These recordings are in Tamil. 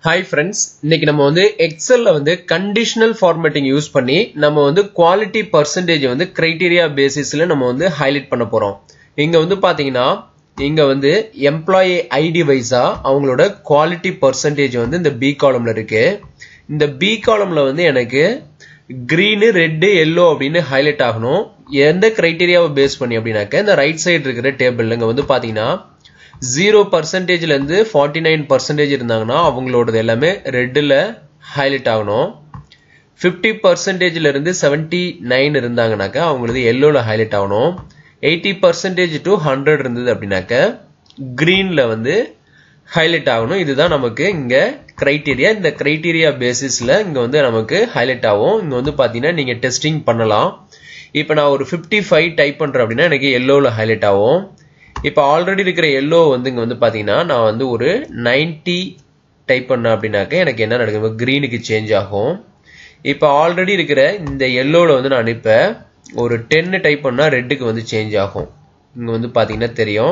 ஹாய் ஃப்ரெண்ட்ஸ் இன்னைக்கு நம்ம வந்து எக்ஸல்ல வந்து கண்டிஷனல் ஃபார்மேட்டிங் யூஸ் பண்ணி நம்ம வந்து குவாலிட்டி பர்சன்டேஜ் வந்து கிரைட்டீரியா பேசிஸ்ல நம்ம வந்து ஹைலைட் பண்ண போறோம் இங்க வந்து பாத்தீங்கன்னா இங்க வந்து எம்ப்ளாயி ஐடி வைஸா அவங்களோட குவாலிட்டி பர்சன்டேஜ் வந்து இந்த பி காலம்ல இருக்கு இந்த பி காலம்ல வந்து எனக்கு கிரீனு ரெட்டு எல்லோ அப்படின்னு ஹைலைட் ஆகணும் எந்த கிரைட்டீரியாவை பேஸ் பண்ணி அப்படின்னாக்க இந்த ரைட் சைடு இருக்கிற டேபிள் இங்க வந்து பாத்தீங்கன்னா ஜீரோ பர்சன்டேஜ்ல இருந்து ஃபார்ட்டி நைன் பர்சன்டேஜ் இருந்தாங்கன்னா அவங்களோடது எல்லாமே ரெட்டில் ஹைலைட் ஆகணும் ஃபிஃப்டி பர்சன்டேஜ்ல இருந்து செவன்டி நைன் இருந்தாங்கனாக்கா அவங்களது எல்லோல ஹைலைட் ஆகணும் எயிட்டி பர்சன்டேஜ் டு ஹண்ட்ரட் இருந்தது அப்படின்னாக்க கிரீன்ல வந்து ஹைலைட் ஆகணும் இதுதான் நமக்கு இங்க கிரைட்டீரியா இந்த கிரைட்டீரியா பேசிஸ்ல இங்க வந்து நமக்கு ஹைலைட் ஆகும் இங்க வந்து பாத்தீங்கன்னா நீங்க டெஸ்டிங் பண்ணலாம் இப்போ நான் ஒரு ஃபிஃப்டி ஃபைவ் டைப் பண்றேன் அப்படின்னா எனக்கு எல்லோவில் ஹைலைட் ஆகும் இப்போ ஆல்ரெடி இருக்கிற எல்லோ வந்து இங்கே வந்து பார்த்தீங்கன்னா நான் வந்து ஒரு நைன்டி டைப் பண்ணேன் அப்படின்னாக்க எனக்கு என்ன நடக்கும் க்ரீனுக்கு சேஞ்ச் ஆகும் இப்போ ஆல்ரெடி இருக்கிற இந்த எல்லோவில் வந்து நான் இப்போ ஒரு டென்னு டைப் பண்ணால் ரெட்டுக்கு வந்து சேஞ்ச் ஆகும் இங்கே வந்து பார்த்தீங்கன்னா தெரியும்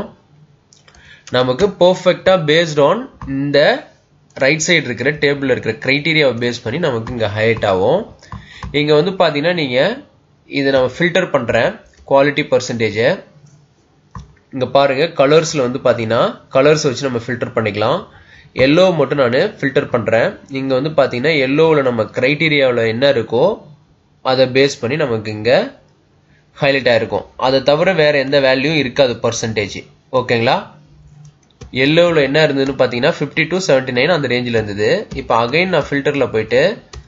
நமக்கு பர்ஃபெக்டாக பேஸ்ட் ஆன் இந்த ரைட் சைடு இருக்கிற டேபிளில் இருக்கிற க்ரைட்டீரியாவை பேஸ் பண்ணி நமக்கு இங்கே ஹைலைட் ஆகும் இங்கே வந்து பார்த்தீங்கன்னா நீங்கள் இதை நம்ம ஃபில்டர் பண்ணுறேன் குவாலிட்டி பர்சன்டேஜை இங்கே பாருங்க கலர்ஸில் வந்து பார்த்தீங்கன்னா கலர்ஸ் வச்சு நம்ம ஃபில்டர் பண்ணிக்கலாம் எல்லோ மட்டும் நான் ஃபில்டர் பண்ணுறேன் இங்கே வந்து பார்த்தீங்கன்னா எல்லோவில் நம்ம க்ரைட்டீரியாவில் என்ன இருக்கோ அதை பேஸ் பண்ணி நமக்கு இங்கே ஹைலைட் ஆகிருக்கும் அதை தவிர வேறு எந்த வேல்யூவும் இருக்காது பர்சன்டேஜ் ஓகேங்களா எல்லோவில் என்ன இருந்ததுன்னு பார்த்தீங்கன்னா ஃபிஃப்டி டு செவன்ட்டி நைன் அந்த ரேஞ்சில் இருந்தது இப்போ அகைன் நான் ஃபில்டரில் போயிட்டு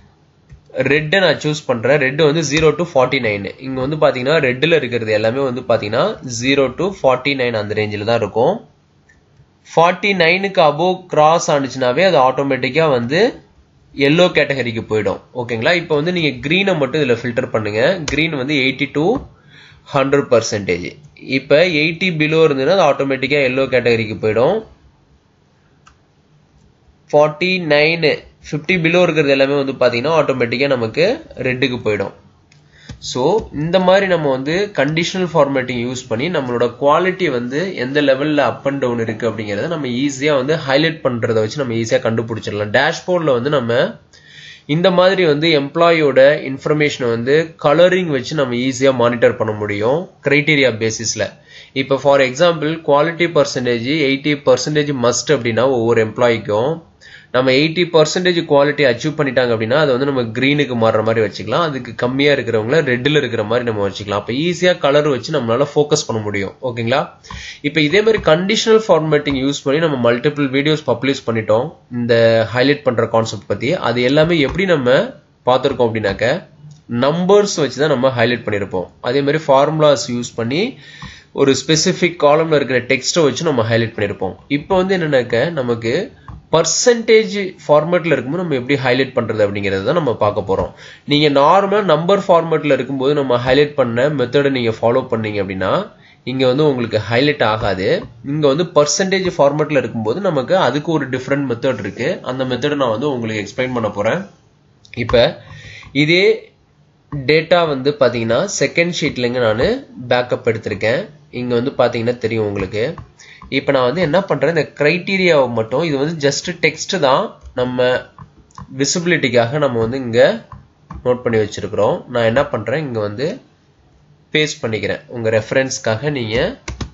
ரெட்டை நான் சூஸ் பண்ணுறேன் ரெட் வந்து ஜீரோ டு ஃபார்ட்டி நைன் இங்கே வந்து பார்த்தீங்கன்னா ரெட்டில் இருக்கிறது எல்லாமே வந்து பார்த்தீங்கன்னா ஜீரோ டு ஃபார்ட்டி நைன் அந்த ரேஞ்சில் தான் இருக்கும் ஃபார்ட்டி நைனுக்கு அபோவ் கிராஸ் ஆனிச்சுனாவே அது ஆட்டோமேட்டிக்காக வந்து எல்லோ கேட்டகரிக்கு போயிடும் ஓகேங்களா இப்போ வந்து நீங்கள் க்ரீனை மட்டும் இதில் ஃபில்டர் பண்ணுங்க க்ரீன் வந்து எயிட்டி டு ஹண்ட்ரட் பர்சன்டேஜ் இப்போ எயிட்டி பிலோ இருந்ததுன்னா அது ஆட்டோமேட்டிக்காக எல்லோ கேட்டகரிக்கு போயிடும் ஃபார்ட்டி நைனு ஃபிஃப்டி பிலோ இருக்கிறது எல்லாமே வந்து பார்த்தீங்கன்னா ஆட்டோமேட்டிக்காக நமக்கு ரெட்டுக்கு போயிடும் ஸோ இந்த மாதிரி நம்ம வந்து கண்டிஷனல் ஃபார்மேட்டிங் யூஸ் பண்ணி நம்மளோட குவாலிட்டி வந்து எந்த லெவலில் அப் அண்ட் டவுன் இருக்குது அப்படிங்கிறத நம்ம ஈஸியாக வந்து ஹைலைட் பண்ணுறத வச்சு நம்ம ஈஸியாக கண்டுபிடிச்சிடலாம் டேஷ்போர்டில் வந்து நம்ம இந்த மாதிரி வந்து எம்ப்ளாயோட இன்ஃபர்மேஷனை வந்து கலரிங் வச்சு நம்ம ஈஸியாக மானிட்டர் பண்ண முடியும் க்ரைட்டீரியா பேசிஸில் இப்போ for example quality percentage eighty percentage must அப்படின்னா ஒவ்வொரு எம்ப்ளாய்க்கும் நம்ம எயிட்டி பர்சன்டேஜ் குவாலிட்டி அச்சீவ் பண்ணிட்டாங்க அப்படின்னா அதை வந்து நம்ம க்ரீனுக்கு மாறுற மாதிரி வச்சுக்கலாம் அதுக்கு கம்மியாக இருக்கிறவங்கள ரெட்டில் இருக்கிற மாதிரி நம்ம வச்சுக்கலாம் அப்போ ஈஸியாக கலர் வச்சு நம்மளால ஃபோக்கஸ் பண்ண முடியும் ஓகேங்களா இப்போ இதே மாதிரி கண்டிஷனல் ஃபார்மேட்டிங் யூஸ் பண்ணி நம்ம மல்டிபிள் வீடியோஸ் பப்ளிஷ் பண்ணிட்டோம் இந்த ஹைலைட் பண்ணுற கான்செப்ட் பற்றி அது எல்லாமே எப்படி நம்ம பார்த்துருக்கோம் அப்படின்னாக்க நம்பர்ஸ் வச்சு தான் நம்ம ஹைலைட் பண்ணியிருப்போம் அதே மாதிரி ஃபார்முலாஸ் யூஸ் பண்ணி ஒரு ஸ்பெசிஃபிக் காலம்ல இருக்கிற டெக்ஸ்ட்டை வச்சு நம்ம ஹைலைட் பண்ணியிருப்போம் இப்போ வந்து என்னன்னாக்க நமக்கு பர்சன்டேஜ் ஃபார்மேட்ல இருக்கும்போது நம்ம எப்படி ஹைலைட் பண்றது அப்படிங்கறத தான் நம்ம பார்க்க போறோம் நீங்க நார்மலா நம்பர் ஃபார்மேட்ல இருக்கும்போது நம்ம ஹைலைட் பண்ண மெத்தடை நீங்க ஃபாலோ பண்ணீங்க அப்படின்னா இங்க வந்து உங்களுக்கு ஹைலைட் ஆகாது இங்க வந்து பர்சன்டேஜ் ஃபார்மேட்ல இருக்கும்போது நமக்கு அதுக்கு ஒரு டிஃப்ரெண்ட் மெத்தட் இருக்கு அந்த மெத்தடை நான் வந்து உங்களுக்கு எக்ஸ்பிளைன் பண்ண போறேன் இப்ப இதே டேட்டா வந்து பாத்தீங்கன்னா செகண்ட் ஷீட்லங்க நான் பேக்கப் எடுத்திருக்கேன் இங்க வந்து பாத்தீங்கன்னா தெரியும் உங்களுக்கு இப்போ நான் வந்து என்ன பண்ணுறேன் இந்த க்ரைட்டீரியாவை மட்டும் இது வந்து ஜஸ்ட் டெக்ஸ்ட் தான் நம்ம விசிபிலிட்டிக்காக நம்ம வந்து இங்கே நோட் பண்ணி வச்சுருக்குறோம் நான் என்ன பண்ணுறேன் இங்கே வந்து பேஸ்ட் பண்ணிக்கிறேன் உங்கள் ரெஃபரன்ஸ்க்காக நீங்கள்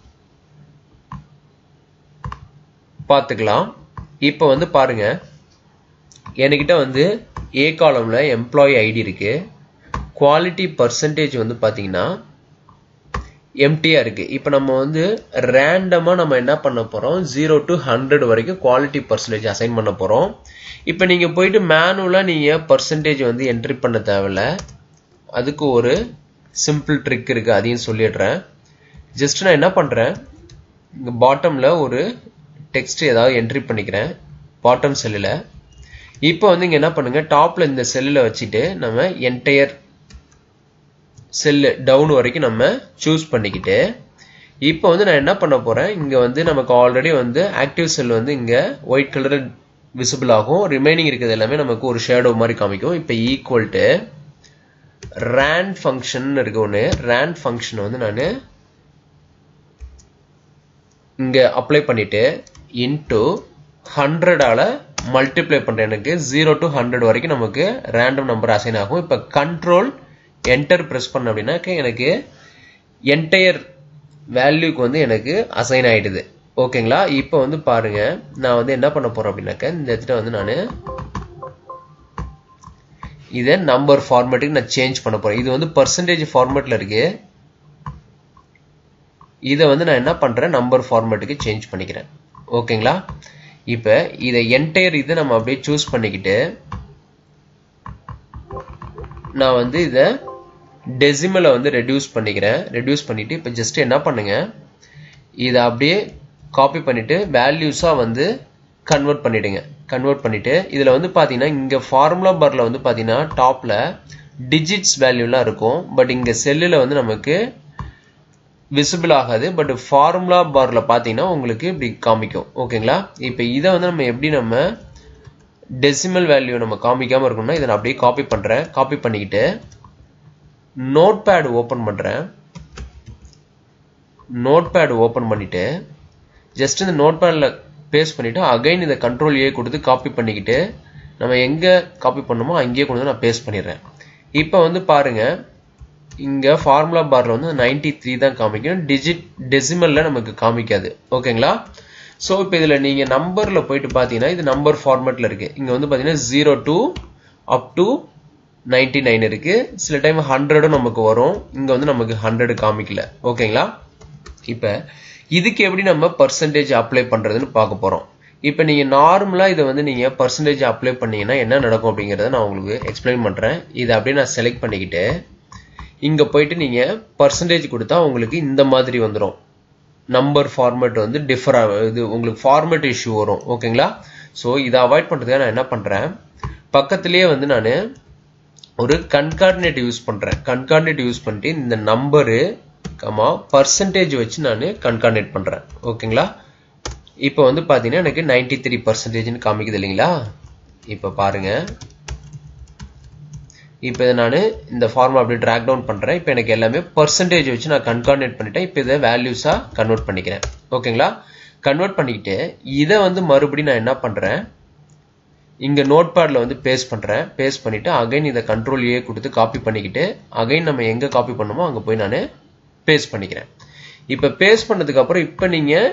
பார்த்துக்கலாம் இப்போ வந்து பாருங்க என்கிட்ட வந்து ஏ காலமில் எம்ப்ளாயி ஐடி இருக்கு குவாலிட்டி பர்சன்டேஜ் வந்து பார்த்தீங்கன்னா எம்டியா இருக்கு இப்போ நம்ம வந்து ரேண்டமா நம்ம என்ன பண்ண போறோம் ஜீரோ டு ஹண்ட்ரட் வரைக்கும் குவாலிட்டி பர்சன்டேஜ் அசைன் பண்ண போறோம் இப்போ நீங்க போயிட்டு மேனுவலா நீங்க பர்சன்டேஜ் வந்து என்ட்ரி பண்ண தேவையில்ல அதுக்கு ஒரு சிம்பிள் ட்ரிக் இருக்கு அதையும் சொல்லிடுறேன் ஜஸ்ட் நான் என்ன பண்றேன் இங்க பாட்டம்ல ஒரு டெக்ஸ்ட் ஏதாவது என்ட்ரி பண்ணிக்கிறேன் பாட்டம் செல்லில் இப்போ வந்து இங்க என்ன பண்ணுங்க டாப்ல இந்த செல்லில் வச்சுட்டு நம்ம என்டையர் செல்லு டவுன் வரைக்கும் நம்ம சூஸ் பண்ணிக்கிட்டு இப்போ வந்து நான் என்ன பண்ண போறேன் இங்க வந்து நமக்கு ஆல்ரெடி வந்து ஆக்டிவ் செல் வந்து இங்க ஒயிட் கலர் விசிபிள் ஆகும் ரிமைனிங் இருக்கிறது எல்லாமே நமக்கு ஒரு ஷேடோ மாதிரி காமிக்கும் இப்போ ஈக்குவல் டு ரேண்ட் ஃபங்க்ஷன் இருக்கு ஒன்று ரேண்ட் ஃபங்க்ஷன் வந்து நான் இங்க அப்ளை பண்ணிட்டு இன்டு ஹண்ட்ரடால மல்டிப்ளை பண்றேன் எனக்கு ஜீரோ டு ஹண்ட்ரட் வரைக்கும் நமக்கு ரேண்டம் நம்பர் அசைன் ஆகும் இப்போ கண்ட்ரோல் என்டர் ப்ரெஸ் பண்ண அப்படின்னாக்க எனக்கு என்டையர் வேல்யூக்கு வந்து எனக்கு அசைன் ஆயிடுது ஓகேங்களா இப்போ வந்து பாருங்க நான் வந்து என்ன பண்ண போறேன் அப்படின்னாக்க இந்த இடத்துல வந்து நான் இதை நம்பர் ஃபார்மேட்டுக்கு நான் சேஞ்ச் பண்ண போறேன் இது வந்து பர்சன்டேஜ் ஃபார்மேட்ல இருக்கு இதை வந்து நான் என்ன பண்றேன் நம்பர் ஃபார்மேட்டுக்கு சேஞ்ச் பண்ணிக்கிறேன் ஓகேங்களா இப்போ இதை என்டையர் இதை நம்ம அப்படியே சூஸ் பண்ணிக்கிட்டு நான் வந்து இதை டெசிமலை வந்து ரெடியூஸ் பண்ணிக்கிறேன் ரெடியூஸ் பண்ணிட்டு இப்போ ஜஸ்ட் என்ன பண்ணுங்க இதை அப்படியே காப்பி பண்ணிட்டு வேல்யூஸாக வந்து கன்வெர்ட் பண்ணிடுங்க கன்வெர்ட் பண்ணிட்டு இதில் வந்து பார்த்தீங்கன்னா இங்கே ஃபார்முலா பாரில் வந்து பார்த்தீங்கன்னா டாப்பில் டிஜிட்ஸ் வேல்யூலாம் இருக்கும் பட் இங்கே செல்லில் வந்து நமக்கு விசிபிள் ஆகாது பட் ஃபார்முலா பாரில் பார்த்தீங்கன்னா உங்களுக்கு இப்படி காமிக்கும் ஓகேங்களா இப்போ இதை வந்து நம்ம எப்படி நம்ம டெசிமல் வேல்யூ நம்ம காமிக்காமல் இருக்கணும்னா இதை நான் அப்படியே காப்பி பண்ணுறேன் காப்பி பண்ணிக்கிட்டு நோட் பேட் ஓப்பன் பண்ணுறேன் நோட் பேட் ஓப்பன் பண்ணிட்டு ஜஸ்ட் இந்த நோட் பேடில் பேஸ்ட் பண்ணிட்டு அகைன் இதை கண்ட்ரோல் ஏ கொடுத்து காப்பி பண்ணிக்கிட்டு நம்ம எங்கே காப்பி பண்ணணுமோ அங்கேயே கொண்டு வந்து நான் பேஸ்ட் பண்ணிடுறேன் இப்போ வந்து பாருங்க இங்கே ஃபார்முலா பாரில் வந்து நைன்டி த்ரீ தான் காமிக்கும் டிஜிட் டெசிமலில் நமக்கு காமிக்காது ஓகேங்களா ஸோ இப்போ இதில் நீங்கள் நம்பரில் போயிட்டு பார்த்தீங்கன்னா இது நம்பர் ஃபார்மேட்டில் இருக்குது இங்கே வந்து பார்த்தீங்கன்னா zero two up to ninety nine இருக்குது சில டைம் ஹண்ட்ரடும் நமக்கு வரும் இங்கே வந்து நமக்கு ஹண்ட்ரடு காமிக்கல ஓகேங்களா இப்போ இதுக்கு எப்படி நம்ம பர்சன்டேஜ் அப்ளை பண்ணுறதுன்னு பார்க்க போகிறோம் இப்போ நீங்கள் நார்மலாக இதை வந்து நீங்கள் பர்சன்டேஜ் அப்ளை பண்ணீங்கன்னா என்ன நடக்கும் அப்படிங்கிறத நான் உங்களுக்கு எக்ஸ்பிளைன் பண்ணுறேன் இதை அப்படியே நான் செலக்ட் பண்ணிக்கிட்டு இங்கே போயிட்டு நீங்கள் பர்சன்டேஜ் கொடுத்தா உங்களுக்கு இந்த மாதிரி வந்துடும் நம்பர் ஃபார்மேட் வந்து டிஃபர் இது உங்களுக்கு ஃபார்மேட் இஷ்யூ வரும் ஓகேங்களா ஸோ இதை அவாய்ட் பண்ணுறதுக்காக நான் என்ன பண்ணுறேன் பக்கத்துலேயே வந்து நான் ஒரு கன்கார்டினேட் யூஸ் பண்ணுறேன் கன்கார்டினேட் யூஸ் பண்ணிட்டு இந்த நம்பரு கமா பர்சன்டேஜ் வச்சு நான் கன்கார்டினேட் பண்ணுறேன் ஓகேங்களா இப்போ வந்து பார்த்தீங்கன்னா எனக்கு நைன்டி த்ரீ பர்சன்டேஜ்னு காமிக்குது இல்லைங்களா இப்போ பாருங்க இப்போ இதை நான் இந்த ஃபார்ம் அப்படி ட்ராக் டவுன் பண்ணுறேன் இப்போ எனக்கு எல்லாமே பர்சன்டேஜ் வச்சு நான் கன்கார்டினேட் பண்ணிட்டேன் இப்போ இதை வேல்யூஸாக கன்வெர்ட் பண்ணிக்கிறேன் ஓகேங்களா கன்வெர்ட் பண்ணிக்கிட்டு இதை வந்து மறுபடியும் நான் என்ன பண்ணுறேன் இங்கே நோட் பேடில் வந்து பேஸ்ட் பண்ணுறேன் பேஸ்ட் பண்ணிவிட்டு அகைன் இதை கண்ட்ரோல் ஏ கொடுத்து காப்பி பண்ணிக்கிட்டு அகைன் நம்ம எங்கே காப்பி பண்ணணுமோ அங்கே போய் நான் பேஸ்ட் பண்ணிக்கிறேன் இப்போ பேஸ்ட் பண்ணதுக்கப்புறம் இப்போ நீங்கள்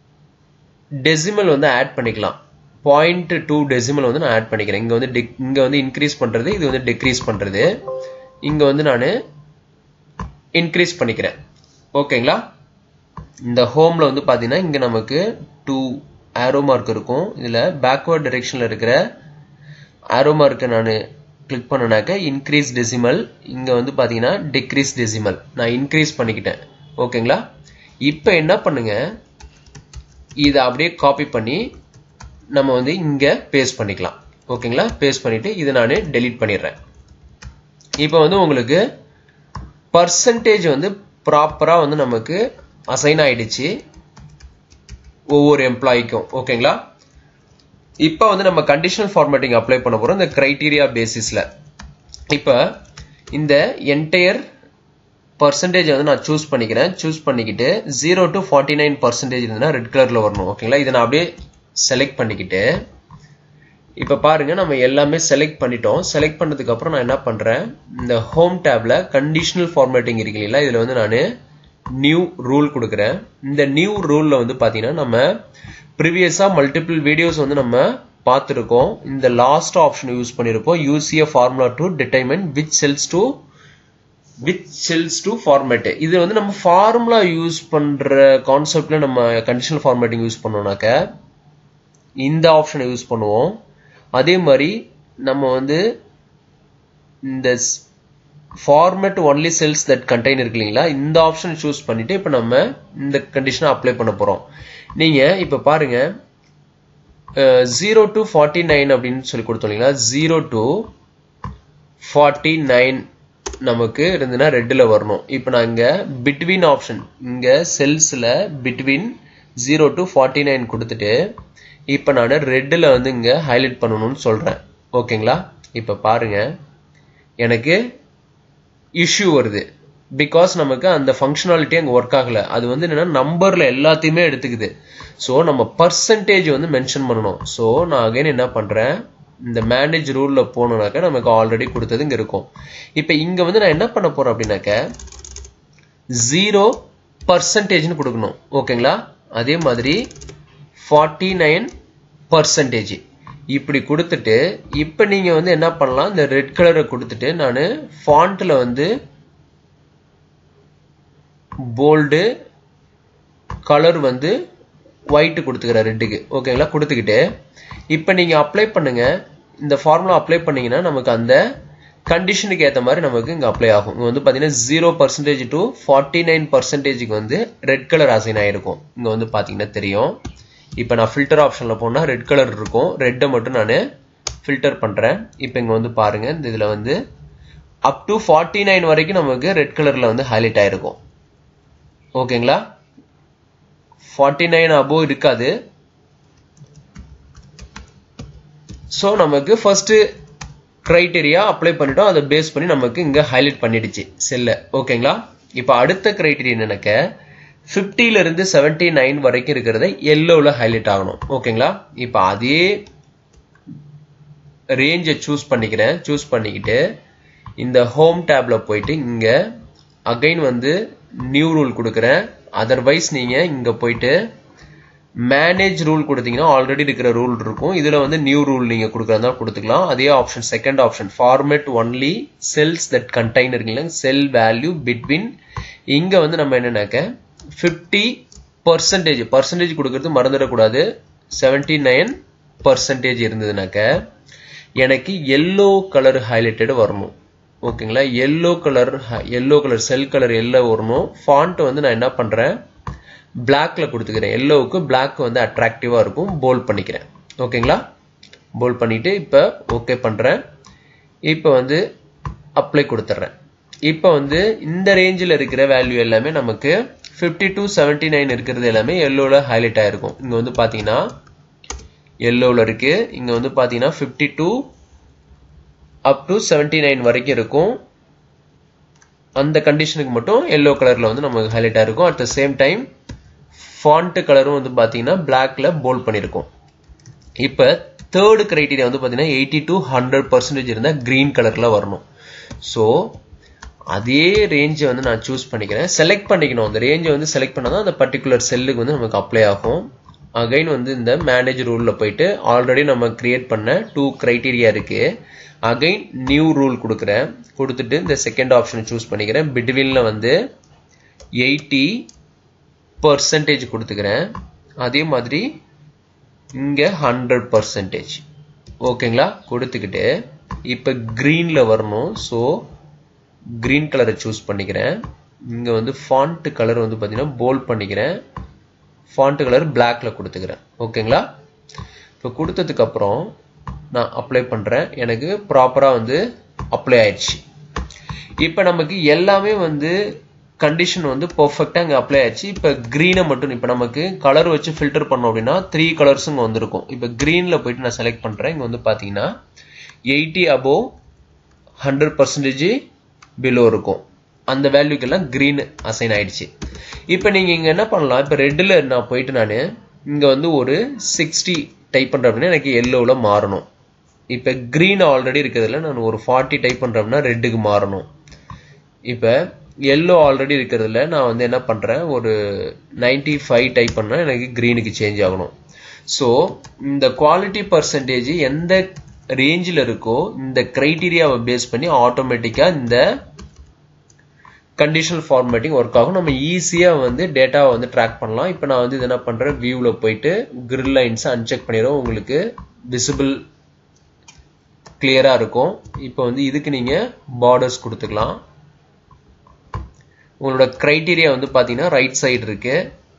டெசிமல் வந்து ஆட் பண்ணிக்கலாம் பாயிண்ட் டூ டெசிமல் வந்து நான் ஆட் பண்ணிக்கிறேன் இங்கே வந்து இங்கே வந்து இன்க்ரீஸ் பண்ணுறது இது வந்து டிக்ரீஸ் பண்ணுறது இங்கே வந்து நான் இன்க்ரீஸ் பண்ணிக்கிறேன் ஓகேங்களா இந்த ஹோமில் வந்து பார்த்தீங்கன்னா இங்கே நமக்கு டூ ஆரோ மார்க் இருக்கும் இதில் பேக்வர்ட் டைரெக்ஷனில் இருக்கிற ஆரோ மார்க்கை நான் கிளிக் பண்ணனாக்க இன்க்ரீஸ் டெசிமல் இங்கே வந்து பார்த்தீங்கன்னா டிக்ரீஸ் டெசிமல் நான் இன்க்ரீஸ் பண்ணிக்கிட்டேன் ஓகேங்களா இப்போ என்ன பண்ணுங்க இதை அப்படியே காப்பி பண்ணி நம்ம வந்து இங்கே பேஸ்ட் பண்ணிக்கலாம் ஓகேங்களா பேஸ்ட் பண்ணிட்டு இதை நான் டெலீட் பண்ணிடுறேன் இப்போ வந்து உங்களுக்கு பர்சன்டேஜ் வந்து ப்ராப்பராக வந்து நமக்கு அசைன் ஆயிடுச்சு ஒவ்வொரு எம்ப்ளாய்க்கும் ஓகேங்களா இப்போ வந்து நம்ம கண்டிஷனல் ஃபார்மேட்டிங் அப்ளை பண்ண போகிறோம் இந்த கிரைட்டீரியா பேசிஸில் இப்போ இந்த என்டையர் பர்சன்டேஜ் வந்து நான் சூஸ் பண்ணிக்கிறேன் சூஸ் பண்ணிக்கிட்டு zero to forty nine percentage இருந்ததுன்னா ரெட் கலரில் வரணும் ஓகேங்களா இதை நான் அப்படியே செலக்ட் பண்ணிக்கிட்டு இப்போ பாருங்க நம்ம எல்லாமே செலக்ட் பண்ணிட்டோம் செலக்ட் பண்ணதுக்கு அப்புறம் நான் என்ன பண்றேன் இந்த ஹோம் டேப்ல கண்டிஷனல் ஃபார்மேட்டிங் இருக்கு இல்லைங்களா இதுல வந்து நான் நியூ ரூல் கொடுக்குறேன் இந்த நியூ ரூல்ல வந்து பாத்தீங்கன்னா நம்ம ப்ரீவியஸா மல்டிபிள் வீடியோஸ் வந்து நம்ம பார்த்துருக்கோம் இந்த லாஸ்ட் ஆப்ஷன் யூஸ் பண்ணியிருப்போம் use a formula to determine which cells to which cells to format இது வந்து நம்ம ஃபார்முலா யூஸ் பண்ற கான்செப்ட்ல நம்ம கண்டிஷனல் ஃபார்மேட்டிங் யூஸ் பண்ணோம்னாக்க இந்த ஆப்ஷனை யூஸ் பண்ணுவோம் அதே மாதிரி நம்ம வந்து இந்த format only cells that contain இருக்கு இல்லைங்களா இந்த ஆப்ஷன் சூஸ் பண்ணிட்டு இப்போ நம்ம இந்த கண்டிஷனை அப்ளை பண்ண போறோம் நீங்க இப்போ பாருங்க ஜீரோ டு ஃபார்ட்டி நைன் அப்படின்னு சொல்லி கொடுத்தோம் இல்லைங்களா ஜீரோ டு ஃபார்ட்டி நைன் நமக்கு இருந்ததுன்னா ரெட்டில் வரணும் இப்போ நான் இங்கே பிட்வீன் ஆப்ஷன் இங்கே செல்ஸில் between zero to forty nine கொடுத்துட்டு இப்போ நான் ரெட்டில் வந்து இங்கே ஹைலைட் பண்ணணும்னு சொல்கிறேன் ஓகேங்களா இப்போ பாருங்க எனக்கு இஷ்யூ வருது பிகாஸ் நமக்கு அந்த ஃபங்க்ஷனாலிட்டி அங்கே ஒர்க் ஆகல அது வந்து என்னன்னா நம்பர்ல எல்லாத்தையுமே எடுத்துக்குது ஸோ நம்ம பர்சன்டேஜ் வந்து மென்ஷன் பண்ணணும் ஸோ நான் அகைன் என்ன பண்றேன் இந்த மேனேஜ் ரூல்ல போனோம்னாக்க நமக்கு ஆல்ரெடி கொடுத்தது இங்க இருக்கும் இப்போ இங்க வந்து நான் என்ன பண்ண போறேன் அப்படின்னாக்க ஜீரோ பர்சன்டேஜ்னு கொடுக்கணும் ஓகேங்களா அதே மாதிரி ஃபார்ட்டி நைன் பர்சன்டேஜ் இப்படி கொடுத்துட்டு இப்போ நீங்க வந்து என்ன பண்ணலாம் இந்த ரெட் கலரை கொடுத்துட்டு நான் ஃபாண்ட்ல வந்து போல்டு கலர் வந்து ஒயிட் கொடுத்துக்கிறேன் ரெட்டுக்கு ஓகேங்களா கொடுத்துக்கிட்டு இப்போ நீங்க அப்ளை பண்ணுங்க இந்த ஃபார்முலா அப்ளை பண்ணீங்கன்னா நமக்கு அந்த கண்டிஷனுக்கு ஏற்ற மாதிரி நமக்கு இங்கே அப்ளை ஆகும் இங்கே வந்து பார்த்தீங்கன்னா zero percentage to forty nine பர்சன்டேஜுக்கு வந்து ரெட் கலர் அசைன் ஆயிருக்கும் இங்கே வந்து பார்த்தீங்கன்னா தெரியும் இப்போ நான் ஃபில்டர் ஆப்ஷனில் போனால் ரெட் கலர் இருக்கும் ரெட்டை மட்டும் நான் ஃபில்டர் பண்ணுறேன் இப்போ இங்கே வந்து பாருங்க இந்த இதில் வந்து அப் டு ஃபார்ட்டி நைன் வரைக்கும் நமக்கு ரெட் கலரில் வந்து ஹைலைட் ஆயிருக்கும் ஓகேங்களா ஃபார்ட்டி நைன் அபோவ் இருக்காது ஸோ நமக்கு ஃபர்ஸ்ட் கிரைட்டீரியா அப்ளை பண்ணிட்டோம் அதை பேஸ் பண்ணி நமக்கு இங்க ஹைலைட் பண்ணிடுச்சு செல்ல ஓகேங்களா இப்போ அடுத்த கிரைட்டீரியா என்னக்க ஃபிஃப்டில இருந்து செவன்டி நைன் வரைக்கும் இருக்கிறத எல்லோவில் ஹைலைட் ஆகணும் ஓகேங்களா இப்போ அதே ரேஞ்சை சூஸ் பண்ணிக்கிறேன் சூஸ் பண்ணிக்கிட்டு இந்த ஹோம் டேப்ல போயிட்டு இங்க அகைன் வந்து நியூ ரூல் கொடுக்குறேன் அதர்வைஸ் நீங்க இங்க போயிட்டு மேனேஜ் ரூல் கொடுத்தீங்கன்னா ஆல்ரெடி இருக்கிற ரூல் இருக்கும் இதுல வந்து நியூ ரூல் நீங்க கொடுக்கறதா கொடுத்துக்கலாம் அதே option second option format only cells that contain இருக்குல்ல செல் வேல்யூ பிட்வீன் இங்க வந்து நம்ம என்னன்னாக்க ஃபிஃப்டி பர்சன்டேஜ் பர்சன்டேஜ் கொடுக்கறது மறந்துடக்கூடாது செவன்டி நைன் பர்சன்டேஜ் இருந்ததுனாக்க எனக்கு எல்லோ கலர் ஹைலைட்டட் வரணும் ஓகேங்களா yellow colour yellow colour cell colour yellow வரணும் ஃபாண்ட் வந்து நான் என்ன பண்றேன் பிளாக்ல கொடுத்துக்கிறேன் எல்லோவுக்கு பிளாக் வந்து அட்ராக்டிவா இருக்கும் போல்ட் பண்ணிக்கிறேன் ஓகேங்களா போல்ட் பண்ணிட்டு இப்போ ஓகே பண்றேன் இப்போ வந்து அப்ளை கொடுத்துட்றேன் இப்போ வந்து இந்த ரேஞ்சில் இருக்கிற வேல்யூ எல்லாமே நமக்கு ஃபிஃப்டி டு செவன்டி நைன் இருக்கிறது எல்லாமே எல்லோவில் ஹைலைட் ஆயிருக்கும் இங்கே வந்து பார்த்தீங்கன்னா எல்லோவில் இருக்கு இங்கே வந்து பார்த்தீங்கன்னா fifty two up to seventy nine வரைக்கும் இருக்கும் அந்த கண்டிஷனுக்கு மட்டும் எல்லோ கலர்ல வந்து நமக்கு ஹைலைட் ஆயிருக்கும் at the same time font கலரும் வந்து பார்த்தீங்கன்னா பிளாக்ல போல்ட் பண்ணியிருக்கோம் இப்போ தேர்டு கிரைட்டீரியா வந்து பார்த்தீங்கன்னா எயிட்டி டு ஹண்ட்ரட் பர்சன்டேஜ் இருந்தால் கிரீன் கலர்ல வரணும் ஸோ அதே ரேஞ்சை வந்து நான் சூஸ் பண்ணிக்கிறேன் செலக்ட் பண்ணிக்கணும் அந்த ரேஞ்சை வந்து செலக்ட் பண்ணால் தான் அந்த பர்டிகுலர் செல்லுக்கு வந்து நமக்கு அப்ளை ஆகும் அகைன் வந்து இந்த மேனேஜ் ரூலில் போயிட்டு ஆல்ரெடி நம்ம கிரியேட் பண்ண டூ கிரைட்டீரியா இருக்கு அகைன் நியூ ரூல் கொடுக்குறேன் கொடுத்துட்டு இந்த செகண்ட் ஆப்ஷனை சூஸ் பண்ணிக்கிறேன் பிட்வீன்ல வந்து எயிட்டி பர்சன்டேஜ் கொடுத்துக்கிறேன் அதே மாதிரி இங்கே ஹண்ட்ரட் பர்சன்டேஜ் ஓகேங்களா கொடுத்துக்கிட்டு இப்போ க்ரீனில் வரணும் ஸோ க்ரீன் கலரை சூஸ் பண்ணிக்கிறேன் இங்கே வந்து ஃபாண்ட் கலர் வந்து பார்த்தீங்கன்னா போல்ட் பண்ணிக்கிறேன் ஃபாண்ட் கலர் பிளாக்ல கொடுத்துக்கிறேன் ஓகேங்களா இப்போ கொடுத்ததுக்கு அப்புறம் நான் அப்ளை பண்ணுறேன் எனக்கு ப்ராப்பராக வந்து அப்ளை ஆயிடுச்சு இப்போ நமக்கு எல்லாமே வந்து கண்டிஷன் வந்து பர்ஃபெக்டாக இங்கே அப்ளை ஆயிடுச்சு இப்போ க்ரீனை மட்டும் இப்போ நமக்கு கலர் வச்சு ஃபில்டர் பண்ணோம் அப்படின்னா த்ரீ கலர்ஸ் இங்கே வந்திருக்கும் இப்போ க்ரீனில் போயிட்டு நான் செலக்ட் பண்ணுறேன் இங்கே வந்து பார்த்தீங்கன்னா eighty above hundred percentage below இருக்கும் அந்த வேல்யூக்கெல்லாம் க்ரீன் அசைன் ஆயிடுச்சு இப்போ நீங்கள் இங்கே என்ன பண்ணலாம் இப்போ ரெட்டில் நான் போயிட்டு நான் இங்கே வந்து ஒரு சிக்ஸ்டி டைப் பண்ணுறேன் அப்படின்னா எனக்கு எல்லோவில் மாறணும் இப்போ க்ரீன் ஆல்ரெடி இருக்கிறதுல நான் ஒரு ஃபார்ட்டி டைப் பண்ணுறேன் அப்படின்னா ரெட்டுக்கு மாறணும் இப்போ எல்லோ ஆல்ரெடி இருக்கிறதுல நான் வந்து என்ன பண்ணுறேன் ஒரு நைன்டி ஃபைவ் டைப் பண்ணால் எனக்கு க்ரீனுக்கு சேஞ்ச் ஆகணும் ஸோ இந்த குவாலிட்டி பர்சன்டேஜ் எந்த ரேஞ்சில் இருக்கோ இந்த கிரைட்டீரியாவை பேஸ் பண்ணி ஆட்டோமேட்டிக்காக இந்த கண்டிஷனல் ஃபார்மேட்டிங் ஒர்க் ஆகும் நம்ம ஈஸியாக வந்து டேட்டாவை வந்து ட்ராக் பண்ணலாம் இப்போ நான் வந்து இது என்ன பண்ணுறேன் வியூவில் போயிட்டு கிரில் லைன்ஸை அன்செக் பண்ணிடுவோம் உங்களுக்கு விசிபிள் கிளியராக இருக்கும் இப்போ வந்து இதுக்கு நீங்கள் பார்டர்ஸ் கொடுத்துக்கலாம் உங்களோட கிரைட்டீரியா வந்து பார்த்தீங்கன்னா ரைட் சைடு இருக்கு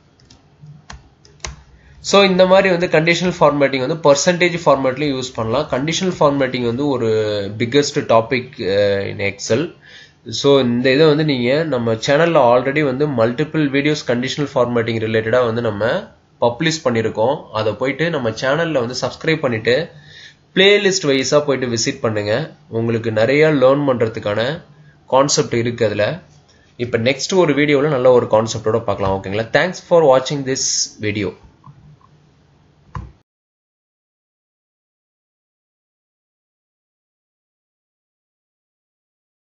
ஸோ இந்த மாதிரி வந்து கண்டிஷனல் ஃபார்மேட்டிங் வந்து பர்சன்டேஜ் ஃபார்மேட்லையும் யூஸ் பண்ணலாம் கண்டிஷனல் ஃபார்மேட்டிங் வந்து ஒரு biggest topic in Excel so இந்த இதை வந்து நீங்கள் நம்ம சேனலில் ஆல்ரெடி வந்து மல்டிபிள் வீடியோஸ் கண்டிஷனல் ஃபார்மேட்டிங் ரிலேட்டடாக வந்து நம்ம பப்ளிஷ் பண்ணியிருக்கோம் அதை போயிட்டு நம்ம சேனலில் வந்து சப்ஸ்கிரைப் பண்ணிவிட்டு பிளேலிஸ்ட் வைஸாக போயிட்டு விசிட் பண்ணுங்கள் உங்களுக்கு நிறைய லேர்ன் பண்ணுறதுக்கான கான்செப்ட் இருக்குது அதில் இப்போ நெக்ஸ்ட் ஒரு வீடியோவில் நல்ல ஒரு கான்செப்டோட பார்க்கலாம் ஓகேங்களா தேங்க்ஸ் ஃபார் வாட்சிங் திஸ் வீடியோ